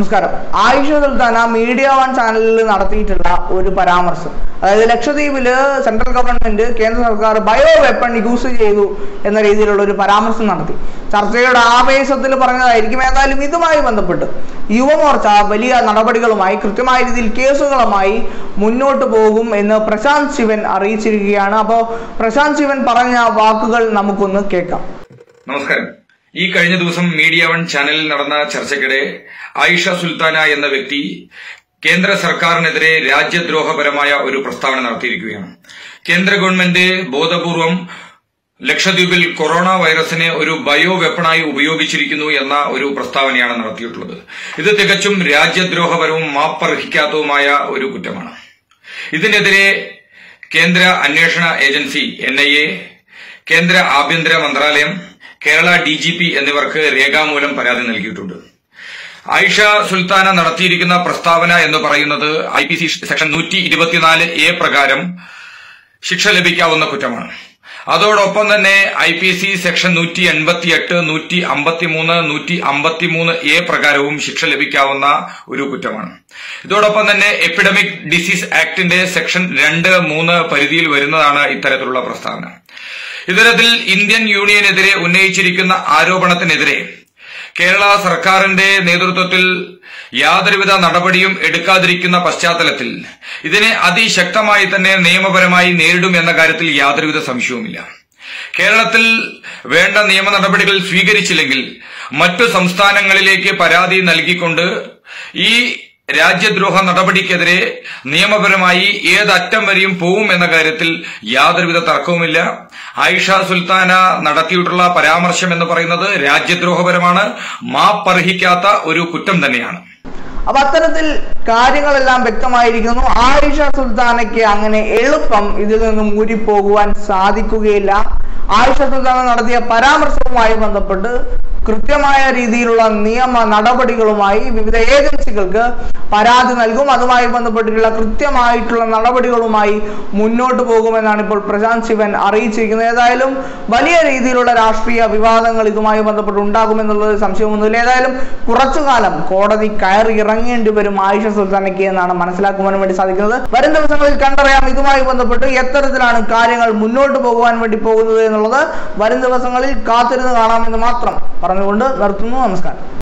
നമസ്കാരം Ayisha Sultana media one ചാനലിൽ നടത്തിയിട്ടുള്ള ഒരു പരാമർശം അതായത് ലക്ഷദ്വീപില് സെൻട്രൽ ഗവൺമെന്റ് കേന്ദ്ര സർക്കാർ ബയോ വെപ്പൺ യൂസ് ചെയ്തു എന്ന രീതിയിലുള്ള ഒരു പരാമർശം നടത്തി ചർച്ചയുടെ ആവേശത്തിൽ പറഞ്ഞതായിരിക്കും ഏതായാലും ഇതുമായി ബന്ധപ്പെട്ട് യുവമോർച്ച വലിയ നടപടികളുമായി കൃത്യമായ രീതിയിൽ കേസുകളുമായി മുന്നോട്ട് പോകും എന്ന് പ്രശാന്ത് ശിവൻ അറിയിച്ചിരിക്കുകയാണ് അപ്പോൾ പ്രശാന്ത് ശിവൻ പറഞ്ഞ വാക്കുകൾ നമുക്കൊന്ന് കേൾക്കാം നമസ്കാരം ഈ കഴിഞ്ഞ ദിവസം മീഡിയ വൺ ചാനലിൽ നടന്ന ചർച്ചയ്ക്കിടെ ആയിഷ സുൽത്താന എന്ന വ്യക്തി കേന്ദ്ര സർക്കാരിനെതിരെ രാജ്യദ്രോഹപരമായ ഒരു പ്രസ്താവന നടത്തിയിരിക്കുകയാണ് കേന്ദ്ര ഗവൺമെന്റ് ബോധപൂർവം ലക്ഷദ്വീപിൽ കൊറോണ വൈറസിനെ ഒരു ബയോ വെപ്പണായി ഉപയോഗിച്ചിരിക്കുന്നു എന്ന ഒരു പ്രസ്താവനയാണ് നടത്തിയിട്ടുള്ളത് ഇത് തികച്ചും രാജ്യദ്രോഹപരവും മാപ്പർഹിക്കാത്തതുമായ ഒരു കുറ്റമാണ് ഇതിനെതിരെ കേന്ദ്ര അന്വേഷണ ഏജൻസി എൻ ഐ എ കേന്ദ്ര ആഭ്യന്തര മന്ത്രാലയം കേരള ഡി ജി പി എന്നിവർക്ക് രേഖാമൂലം പരാതി നൽകിയിട്ടുണ്ട് ആയിഷ സുൽത്താന നടത്തിയിരിക്കുന്ന പ്രസ്താവന എന്ന് പറയുന്നത് ഐ പി സി സെക്ഷൻ നൂറ്റി ഇരുപത്തിനാല് എ പ്രകാരം ശിക്ഷ ലഭിക്കാവുന്ന കുറ്റമാണ് അതോടൊപ്പം തന്നെ ഐ പി സി സെക്ഷൻ നൂറ്റി എൺപത്തിയെട്ട് നൂറ്റി അമ്പത്തിമൂന്ന് നൂറ്റി അമ്പത്തിമൂന്ന് എ പ്രകാരവും ശിക്ഷ ലഭിക്കാവുന്ന ഒരു കുറ്റമാണ് ഇതോടൊപ്പം തന്നെ എപ്പിഡമിക് ഡിസീസ് ആക്ടിന്റെ സെക്ഷൻ രണ്ട് മൂന്ന് പരിധിയിൽ വരുന്നതാണ് ഇത്തരത്തിലുള്ള പ്രസ്താവന ഇത്തരത്തിൽ ഇന്ത്യൻ യൂണിയനെതിരെ ഉന്നയിച്ചിരിക്കുന്ന ആരോപണത്തിനെതിരെ കേരള സർക്കാരിന്റെ നേതൃത്വത്തിൽ യാതൊരുവിധ നടപടിയും എടുക്കാതിരിക്കുന്ന പശ്ചാത്തലത്തിൽ ഇതിനെ അതിശക്തമായി തന്നെ നിയമപരമായി നേരിടും എന്ന കാര്യത്തിൽ യാതൊരുവിധ സംശയവുമില്ല കേരളത്തിൽ വേണ്ട നിയമ നടപടികൾ സ്വീകരിച്ചില്ലെങ്കിൽ മറ്റു സംസ്ഥാനങ്ങളിലേക്ക് പരാതി നൽകിക്കൊണ്ട് ഈ രാജ്യദ്രോഹ നടപടിക്കെതിരെ നിയമപരമായി ഏതറ്റം വരെയും പോവും എന്ന കാര്യത്തിൽ യാതൊരുവിധ തർക്കവുമില്ല ആയിഷ സുൽത്താന നടത്തിയിട്ടുള്ള പരാമർശം എന്ന് പറയുന്നത് രാജ്യദ്രോഹപരമാണ് മാപ്പർഹിക്കാത്ത ഒരു കുറ്റം തന്നെയാണ് അപ്പൊ അത്തരത്തിൽ കാര്യങ്ങളെല്ലാം വ്യക്തമായിരിക്കുന്നു ആയിഷ സുൽത്താനയ്ക്ക് അങ്ങനെ എളുപ്പം ഇതിൽ നിന്നും ഊരിപ്പോകുവാൻ സാധിക്കുകയില്ല ആയിഷ സുൽത്താന നടത്തിയ പരാമർശവുമായി ബന്ധപ്പെട്ട് കൃത്യമായ രീതിയിലുള്ള നിയമ നടപടികളുമായി വിവിധ ഏജൻസികൾക്ക് പരാതി നൽകും അതുമായി ബന്ധപ്പെട്ടിട്ടുള്ള കൃത്യമായിട്ടുള്ള നടപടികളുമായി മുന്നോട്ട് പോകുമെന്നാണ് ഇപ്പോൾ പ്രശാന്ത് ശിവൻ അറിയിച്ചിരിക്കുന്നത് ഏതായാലും വലിയ രീതിയിലുള്ള രാഷ്ട്രീയ വിവാദങ്ങൾ ഇതുമായി ബന്ധപ്പെട്ട് ഉണ്ടാകുമെന്നുള്ളത് സംശയമൊന്നുമില്ല ഏതായാലും കുറച്ചു കാലം കോടതി കയറി ഇറങ്ങേണ്ടി വരും ആയിഷ സുൽത്താനയ്ക്ക് എന്നാണ് മനസ്സിലാക്കുവാൻ വേണ്ടി സാധിക്കുന്നത് വരും ദിവസങ്ങളിൽ കണ്ടറിയാം ഇതുമായി ബന്ധപ്പെട്ട് എത്തരത്തിലാണ് കാര്യങ്ങൾ മുന്നോട്ട് പോകുവാൻ വേണ്ടി പോകുന്നത് എന്നുള്ളത് വരും ദിവസങ്ങളിൽ കാത്തിരുന്ന് കാണാമെന്ന് മാത്രം പറഞ്ഞുകൊണ്ട് നിർത്തുന്നു നമസ്കാരം